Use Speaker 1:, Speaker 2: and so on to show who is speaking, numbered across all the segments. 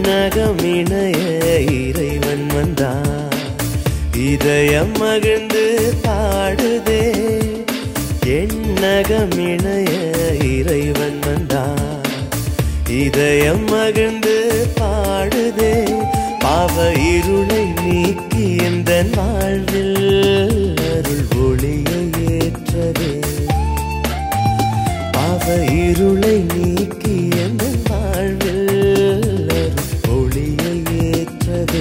Speaker 1: எண்ணகம் இணைய இறைவன் வந்தான் இதயம் மகிழ்ந்து பாடுதே எண்ணகம் இணைய இறைவன் வந்தான் இதயம் மகிழ்ந்து பாடுதே பாவ இருளை நீக்கி எந்த வாழ்வில் அருள் ஒளியை ஏற்றதே பாவ இருளை நீக்கி எந்த வாழ்வில் அருள் ஒளியை ஏற்றதே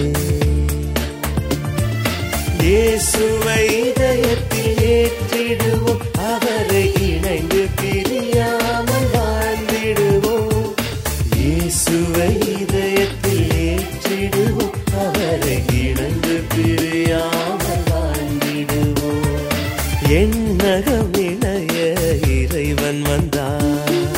Speaker 1: இயேசுவை இதயத்தில் ஏற்றிடுவோம் அவரை இணைந்து பிரியாமல் வாழ்ந்திடுவோம் இயேசுவை இதயத்தில் ஏற்றிடுவோம் அவரை இணைந்து பிரியாமல் வாழ்ந்திடுவோம் எண்ணகம் இணைய இறைவன் வந்தார்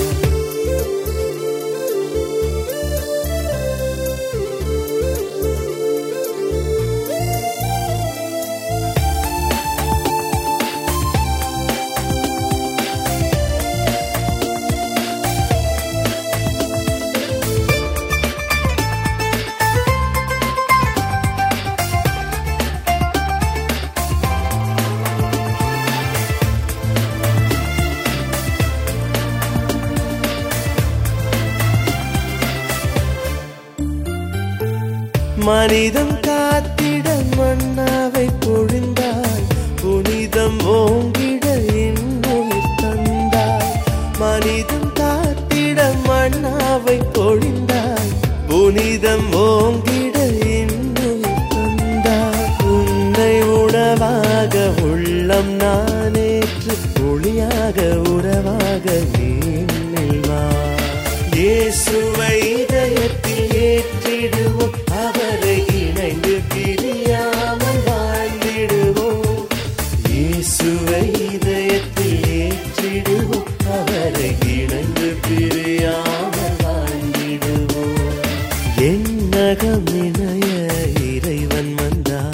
Speaker 1: மனிதம் காத்திட மன்னாவை பொழிந்தாய் புனிதம் ஓங்கிட இன்னும் தந்தாய் மனிதம் காத்திட மன்னாவை பொழிந்தாய் புனிதம் ஓங்கிட இன்னும் தந்தாய் உன்னை உணவாக உள்ளம் நானேற்று ஒளியாக உறவாக நீ என்னில் வா இயேசுவை இதயத்தில் ஏற்றிடுவோம் அவரை இணைந்து பிரியாமல் வாழ்ந்திடுவோம் இயேசுவை இதயத்தில் ஏற்றிடுவோம் அவரை இணைந்து பிரியாமல் வாழ்ந்திடுவோம் எண்ணகம் இணைய இறைவன் வந்தார்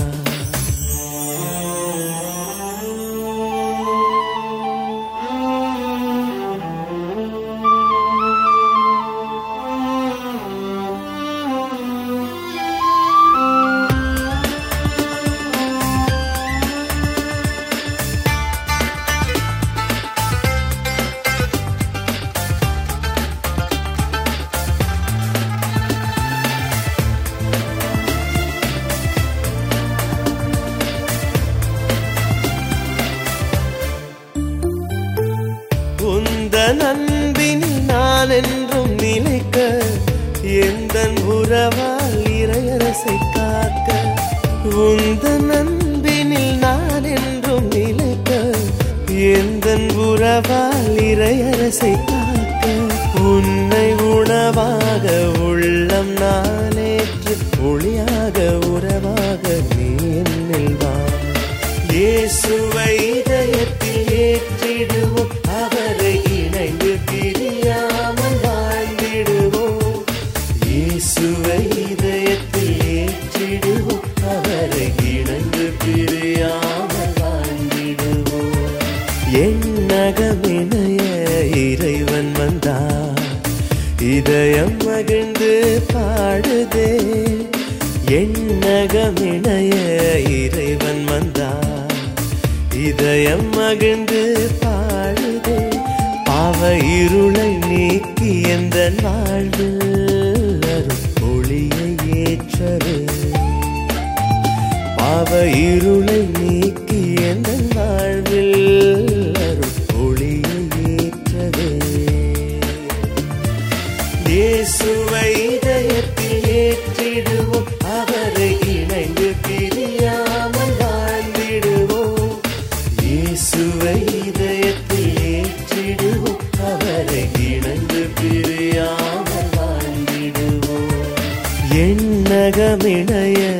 Speaker 1: உந்த நண்பினில் நான் என்றும் நிலைக்க எந்த உறவால் இறையரசை காக்க உந்த நண்பினில் நான் என்றும் நிலைக்க எந்த உறவால் இறையரசை காக்க உன்னை உணவாக உள்ளம் நானேற்று ஒளியாக உறவாக நீ என்னில் வா இயேசுவை இதயத்தில் ஏற்றிடுவோம் அவரை இணைந்து பிரியாமல் வாழ்ந்திடுவோம் இயேசுவை இதயத்தில் ஏற்றிடுவோம் அவரை இணைந்து பிரியாமல் வாழ்ந்திடுவோம் எண்ணகம் இணைய இறைவன் வந்தார் இதயம் மகிழ்ந்து பாடுதே எண்ணகம் இணைய இறைவன் வந்தார் இதயம் மகிழ்ந்து பாடுதே பாவ இருளை நீக்கி எந்த வாழ்வில் அருள் ஒளியை ஏற்றவே பாவ இருளை நீக்கி எந்த வாழ்வில் அருள் ஒளியை ஏற்றவே இயேசுவை இதயத்தில் ஏற்றிடுவோம் அவரை இணைந்து பிரியாமல் வாழ்ந்திடுவோம் இயேசுவை இதயத்தில் ஏற்றிடுவோம் அவரை இணைந்து பிரியாமல் வாழ்ந்திடுவோம் எண்ணகம் இணைய